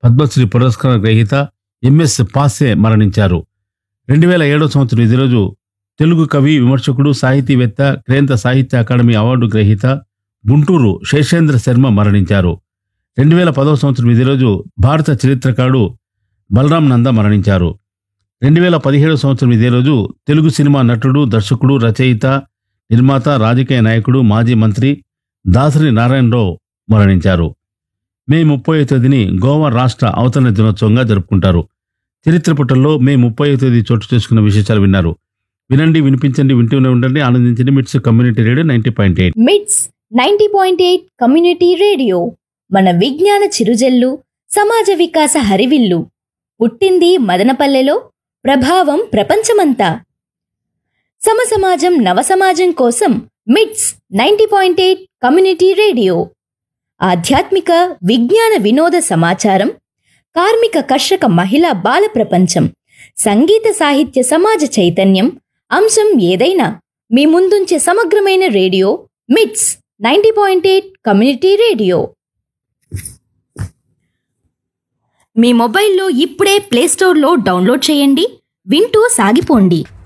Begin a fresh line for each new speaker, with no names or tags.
పద్మశ్రీ పురస్కార గ్రహీత ఎంఎస్ పాసే మరణించారు రెండు వేల ఏడో సంవత్సరం ఇదే రోజు తెలుగు కవి విమర్శకుడు సాహితీవేత్త కేంద్ర సాహిత్య అకాడమీ అవార్డు గ్రహీత గుంటూరు శేషేంద్ర శర్మ మరణించారు రెండు వేల పదవ సంవత్సరం ఇదే రోజు భారత చరిత్రకారుడు బలరాం నంద మరణించారు రెండు వేల పదిహేడు సంవత్సరం ఇదే రోజు తెలుగు సినిమా నటుడు దర్శకుడు రచయిత నిర్మాత రాజకీయ నాయకుడు మాజీ మంత్రి దాసరి నారాయణరావు మరణించారు మే ముప్పై తేదీని గోవా రాష్ట్ర అవతరణ దినోత్సవంగా జరుపుకుంటారు చరిత్ర పుటల్లో మే ముప్పై తేదీ చోటు చేసుకున్న విశేషాలు విన్నారు వినండి వినిపించండి వింటూనే ఉండండి ఆనందించండి MITS community radio ninety point eight
MITS ninety point eight community radio మన విజ్ఞాన చిరుజల్లు సమాజ వికాస హరివిల్లు పుట్టింది మదనపల్లెలో ప్రభావం ప్రపంచమంతా సమసమాజం నవసమాజం కోసం MITS ninety point eight community radio ఆధ్యాత్మిక విజ్ఞాన వినోద సమాచారం కార్మిక కర్షక మహిళా బాల ప్రపంచం సంగీత సాహిత్య సమాజ చైతన్యం అంశం ఏదైనా మీ ముందుంచే సమగ్రమైన radio MITS ninety point eight community radio మీ మొబైల్లో ఇప్పుడే ప్లేస్టోర్లో డౌన్లోడ్ చేయండి వింటూ సాగిపోండి